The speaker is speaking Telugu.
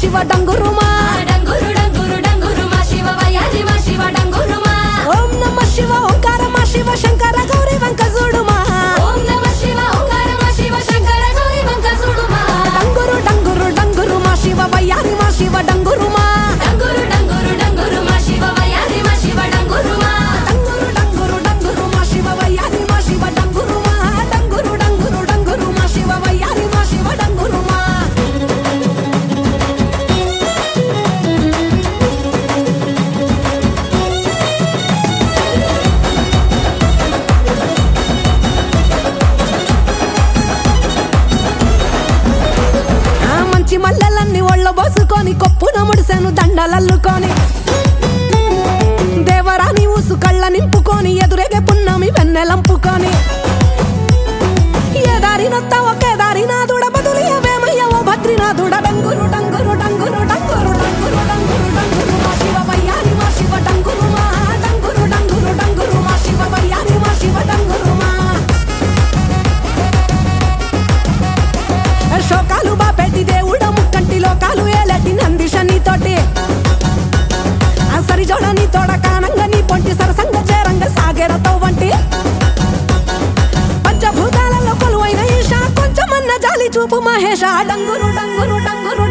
శివ డంగురుమా డంగురు డంగురు డంగురు మా శివ వయ్యారి మా శివ డంగురు మా ఓం నమ శివ ఓంకార మా శివ శంకర గౌరీ వంక చూడుమా ఓం నమ శివ ఓంకార మా శివ శంకర గౌరీ వంక సుడుమా డంగురు డంగురు డంగురు మా శివ వయ్యారి మా శివ డంగురుమా డంగురు డంగురు డంగురు మా శివ వయ్యారి మా శివ డంగురు మా డంగురు డంగురు డంగురు మా శివ వయ్యారి మా శివ డంగురుమా డంగురు డంగురు డంగురు మా శివ వయ్యారి మా శివ డంగురుమా ఆ మంచి మల్లెలన్నీ ఒళ్ళ బోసుకొని కొప్పున ముడిసెను దండలల్లుకొని దేవరాని ఊసు కళ్ళ నింపుకొని ఎదురేగే పున్నమి వెన్నెలంపుకొని ఏ దారినొత్త ఒకే దారినాథుడ బదులు ఏమయ్య ఓ భద్రినాథుడ డంగురు డంగురు డంగురు డంగురు డంగురు డంగురు డంగురు మా శివ వయ్యారి మా శివ డంగురు మా డంగురు డంగురు డంగురు మా శివ వయ్యారి మా శివ డంగురు మా శోకాలు బాపెట్టి దేవుడ ముక్కంటి లోకాలు ఏలటి నంది తోటి ఆ సరిజోడ నీ తోడ కానంగా నీ పొంటి సరసంగ చేరంగ సాగేరతో వంటి పంచభూతాలలో కొలువైన ఈశ కొంచెమన్న జాలి చూపు మహేష డంగురు డంగురు డంగురు